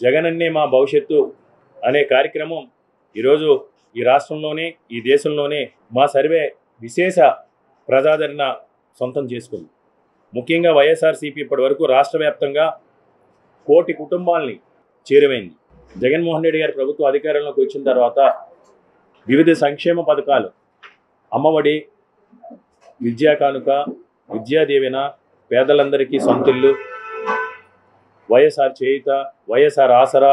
జగనన్నే మా భవిష్యత్తు అనే కార్యక్రమం ఈరోజు ఈ రాష్ట్రంలోనే ఈ దేశంలోనే మా సర్వే విశేష ప్రజాదరణ సొంతం చేసుకుంది ముఖ్యంగా వైఎస్ఆర్సీపీ ఇప్పటి వరకు రాష్ట్ర వ్యాప్తంగా కోటి కుటుంబాల్ని చేరువైంది జగన్మోహన్ రెడ్డి గారి ప్రభుత్వం అధికారంలోకి వచ్చిన తర్వాత వివిధ సంక్షేమ పథకాలు అమ్మఒడి విద్యా కానుక విద్యా దీవెన పేదలందరికీ సొంతిల్లు వైఎస్ఆర్ చేయుత వైఎస్ఆర్ ఆసరా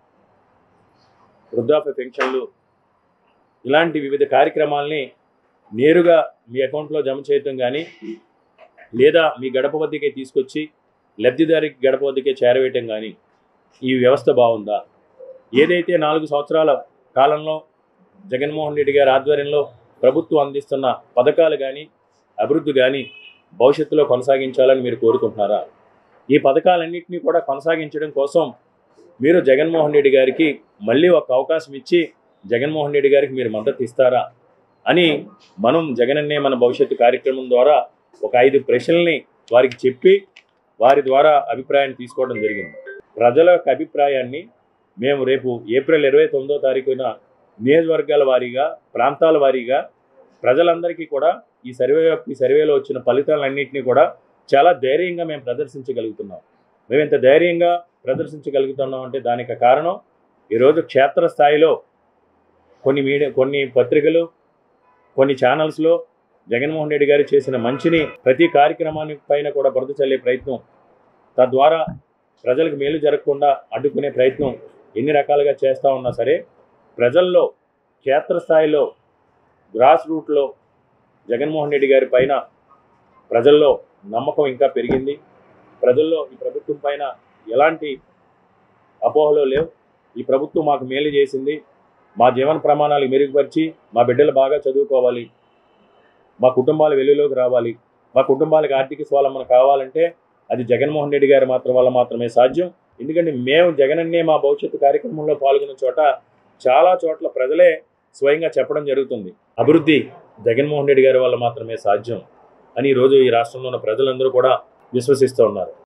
వృద్ధాప్య పెన్షన్లు ఇలాంటి వివిధ కార్యక్రమాల్ని నేరుగా మీ అకౌంట్లో జమ చేయటం కానీ లేదా మీ గడప వద్దకే తీసుకొచ్చి లబ్ధిదారికి గడప వద్దకే చేరవేయటం కానీ ఈ వ్యవస్థ బాగుందా ఏదైతే నాలుగు సంవత్సరాల కాలంలో జగన్మోహన్ రెడ్డి గారి ఆధ్వర్యంలో ప్రభుత్వం అందిస్తున్న పథకాలు కానీ అభివృద్ధి కానీ భవిష్యత్తులో కొనసాగించాలని మీరు కోరుకుంటున్నారా ఈ పథకాలన్నింటినీ కూడా కొనసాగించడం కోసం మీరు జగన్మోహన్ రెడ్డి గారికి మళ్ళీ ఒక అవకాశం ఇచ్చి జగన్మోహన్ రెడ్డి గారికి మీరు మద్దతు ఇస్తారా అని మనం జగనన్నే మన భవిష్యత్తు కార్యక్రమం ద్వారా ఒక ఐదు ప్రశ్నల్ని వారికి చెప్పి వారి ద్వారా అభిప్రాయాన్ని తీసుకోవడం జరిగింది ప్రజల యొక్క అభిప్రాయాన్ని మేము రేపు ఏప్రిల్ ఇరవై తొమ్మిదో తారీఖున నియోజకవర్గాల వారీగా ప్రాంతాల వారీగా ప్రజలందరికీ కూడా ఈ సర్వే ఈ సర్వేలో వచ్చిన ఫలితాలన్నింటినీ కూడా చాలా ధైర్యంగా మేము ప్రదర్శించగలుగుతున్నాం మేము ఇంత ధైర్యంగా ప్రదర్శించగలుగుతున్నాం అంటే దానికి కారణం ఈరోజు క్షేత్రస్థాయిలో కొన్ని మీడియా కొన్ని పత్రికలు కొన్ని ఛానల్స్లో జగన్మోహన్ రెడ్డి గారు చేసిన మంచిని ప్రతి కార్యక్రమాన్ని పైన కూడా బురద చల్లే ప్రయత్నం తద్వారా ప్రజలకు మేలు జరగకుండా అడ్డుకునే ప్రయత్నం ఎన్ని రకాలుగా చేస్తూ ఉన్నా సరే ప్రజల్లో క్షేత్రస్థాయిలో గ్రాస్ రూట్లో జగన్మోహన్ రెడ్డి గారి పైన ప్రజల్లో నమ్మకం ఇంకా పెరిగింది ప్రజల్లో ఈ ప్రభుత్వం పైన ఎలాంటి అపోహలు లేవు ఈ ప్రభుత్వం మాకు మేలు చేసింది మా జీవన ప్రమాణాలు మెరుగుపరిచి మా బిడ్డలు బాగా చదువుకోవాలి మా కుటుంబాలు వెలుగులోకి రావాలి మా కుటుంబాలకు ఆర్థిక స్వాలంబన కావాలంటే అది జగన్మోహన్ రెడ్డి గారి మాత్రం వల్ల మాత్రమే సాధ్యం ఎందుకంటే మేము జగనన్నే మా భవిష్యత్తు కార్యక్రమంలో పాల్గొన్న చోట చాలా చోట్ల ప్రజలే స్వయంగా చెప్పడం జరుగుతుంది అభివృద్ధి జగన్మోహన్ రెడ్డి గారి వల్ల మాత్రమే సాధ్యం అని ఈరోజు ఈ రాష్ట్రంలో ఉన్న ప్రజలందరూ కూడా విశ్వసిస్తూ ఉన్నారు